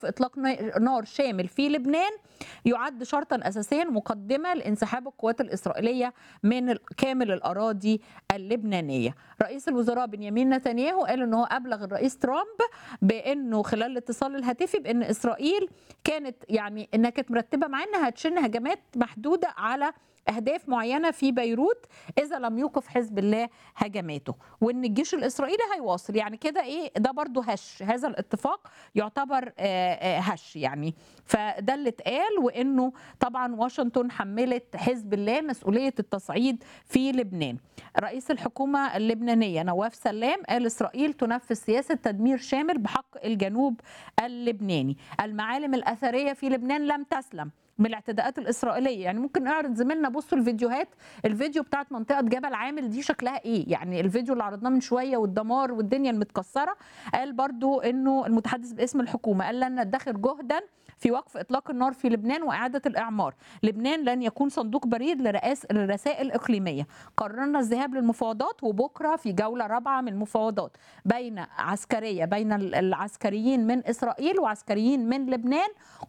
اطلاق نار شامل في لبنان يعد شرطا اساسيا مقدمه لانسحاب القوات الاسرائيليه من كامل الاراضي اللبنانيه. رئيس الوزراء بنيامين نتنياهو قال ان هو ابلغ الرئيس ترامب بانه خلال الاتصال الهاتفي بان اسرائيل كانت يعني انها كانت مرتبه معاه انها هتشن هجمات محدوده على اهداف معينه في بيروت اذا لم يوقف حزب الله هجماته وان الجيش الاسرائيلي هيواصل يعني كده ايه ده برضو هش هذا الاتفاق يعتبر هش يعني فده اللي اتقال وانه طبعا واشنطن حملت حزب الله مسؤوليه التصعيد في لبنان رئيس الحكومه اللبنانيه نواف سلام قال اسرائيل تنفذ سياسه تدمير شامل بحق الجنوب اللبناني المعالم الاثريه في لبنان لم تسلم من الاعتداءات الاسرائيليه يعني ممكن نعرض زميلنا بصوا الفيديوهات الفيديو بتاعت منطقه جبل عامل دي شكلها ايه يعني الفيديو اللي عرضناه من شويه والدمار والدنيا المتكسره قال برضو انه المتحدث باسم الحكومه قال لن ندخر جهدا في وقف اطلاق النار في لبنان واعاده الاعمار لبنان لن يكون صندوق بريد لرئاس الرسائل الاقليميه قررنا الذهاب للمفاوضات وبكره في جوله رابعه من المفاوضات بين عسكريه بين العسكريين من اسرائيل وعسكريين من لبنان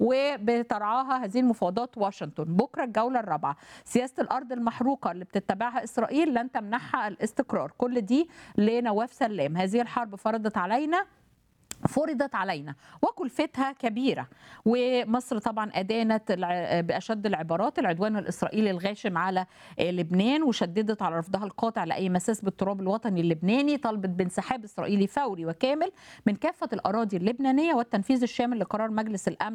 وبترعاها هذه المفاوضات واشنطن بكره الجوله الرابعه سياسه الارض المحروقه اللي بتتبعها اسرائيل لن تمنحها الاستقرار كل دي لنواف سلام هذه الحرب فرضت علينا فرضت علينا وكلفتها كبيرة ومصر طبعا أدانت بأشد العبارات العدوان الإسرائيلي الغاشم على لبنان وشددت على رفضها القاطع لأي مساس بالتراب الوطني اللبناني طلبت بانسحاب إسرائيلي فوري وكامل من كافة الأراضي اللبنانية والتنفيذ الشامل لقرار مجلس الأمن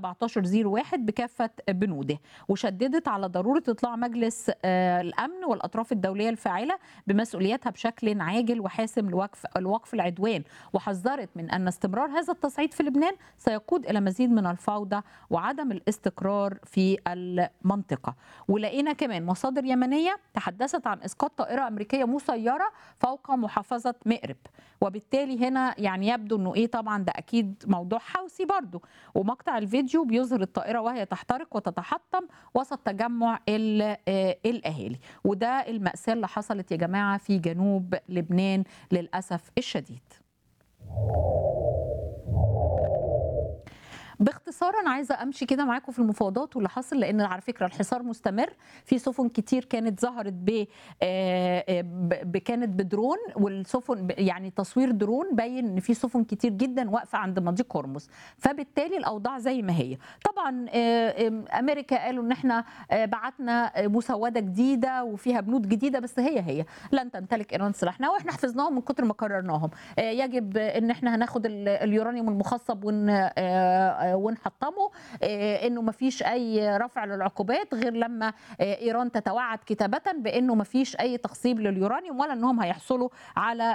1701 بكافة بنوده وشددت على ضرورة إطلاع مجلس الأمن والأطراف الدولية الفاعلة بمسؤولياتها بشكل عاجل وحاسم لوقف الوقف العدوان وحذرت من أن استمرار هذا التصعيد في لبنان سيقود الى مزيد من الفوضى وعدم الاستقرار في المنطقه ولقينا كمان مصادر يمنيه تحدثت عن اسقاط طائره امريكيه مسيره فوق محافظه مأرب وبالتالي هنا يعني يبدو انه ايه طبعا ده اكيد موضوع حوثي برضه ومقطع الفيديو بيظهر الطائره وهي تحترق وتتحطم وسط تجمع الاهالي وده الماساه اللي حصلت يا جماعه في جنوب لبنان للاسف الشديد باختصار انا عايزه امشي كده معاكم في المفاوضات واللي حصل لان على فكره الحصار مستمر في سفن كتير كانت ظهرت ب كانت بدرون والسفن يعني تصوير درون باين ان في سفن كتير جدا واقفه عند مضيق هرمز فبالتالي الاوضاع زي ما هي طبعا امريكا قالوا ان احنا بعتنا مسوده جديده وفيها بنود جديده بس هي هي لن تمتلك ايران سلاحنا واحنا حفظناهم من كتر ما كررناهم يجب ان احنا هناخد اليورانيوم المخصب ون ونحطمه انه ما فيش اي رفع للعقوبات غير لما ايران تتوعد كتابه بانه ما فيش اي تخصيب لليورانيوم ولا انهم هيحصلوا على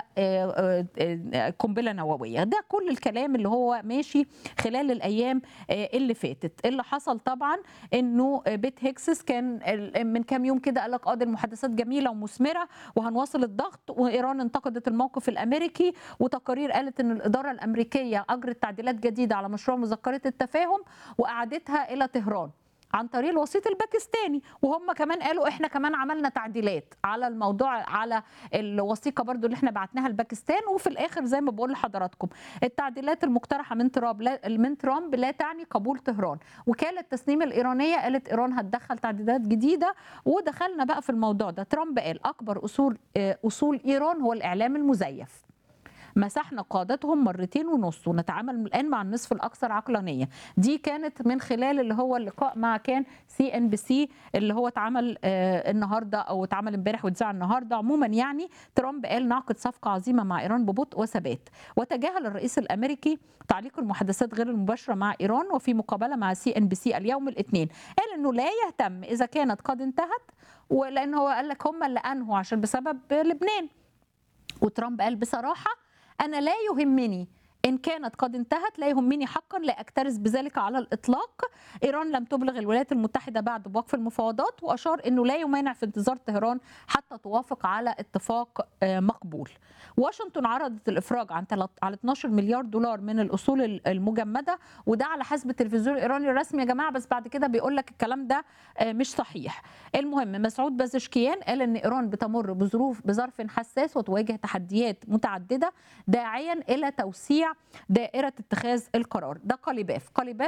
قنبله نوويه ده كل الكلام اللي هو ماشي خلال الايام اللي فاتت اللي حصل طبعا انه بيت هيكسس كان من كام يوم كده قال لك اه المحادثات جميله ومثمره وهنواصل الضغط وايران انتقدت الموقف الامريكي وتقارير قالت ان الاداره الامريكيه اجرت تعديلات جديده على مشروع مذكره التفاهم واعادتها الى طهران عن طريق الوسيط الباكستاني وهم كمان قالوا احنا كمان عملنا تعديلات على الموضوع على الوثيقه برضو اللي احنا بعتناها لباكستان وفي الاخر زي ما بقول لحضراتكم التعديلات المقترحه من ترامب لا من ترامب لا تعني قبول طهران وكاله التسنيم الايرانيه قالت ايران هتدخل تعديلات جديده ودخلنا بقى في الموضوع ده ترامب قال اكبر اصول اصول ايران هو الاعلام المزيف مسحنا قادتهم مرتين ونص ونتعامل الان مع النصف الاكثر عقلانيه دي كانت من خلال اللي هو اللقاء مع كان سي ان بي سي اللي هو اتعمل آه النهارده او اتعمل امبارح واتذاع النهارده عموما يعني ترامب قال نعقد صفقه عظيمه مع ايران ببطء وثبات وتجاهل الرئيس الامريكي تعليق المحادثات غير المباشره مع ايران وفي مقابله مع سي ان بي سي اليوم الاثنين قال انه لا يهتم اذا كانت قد انتهت ولان هو قال لك هم اللي انهوا عشان بسبب لبنان وترامب قال بصراحه أنا لا يهمني إن كانت قد انتهت لا يهمني حقا لا أكترث بذلك على الإطلاق إيران لم تبلغ الولايات المتحدة بعد بوقف المفاوضات وأشار أنه لا يمانع في انتظار طهران حتى توافق على اتفاق مقبول واشنطن عرضت الإفراج عن على 12 مليار دولار من الأصول المجمدة وده على حسب التلفزيون الإيراني الرسمي يا جماعة بس بعد كده بيقول لك الكلام ده مش صحيح المهم مسعود بازشكيان قال أن إيران بتمر بظروف بظرف حساس وتواجه تحديات متعددة داعيا إلى توسيع دائره اتخاذ القرار ده قليباف قليباف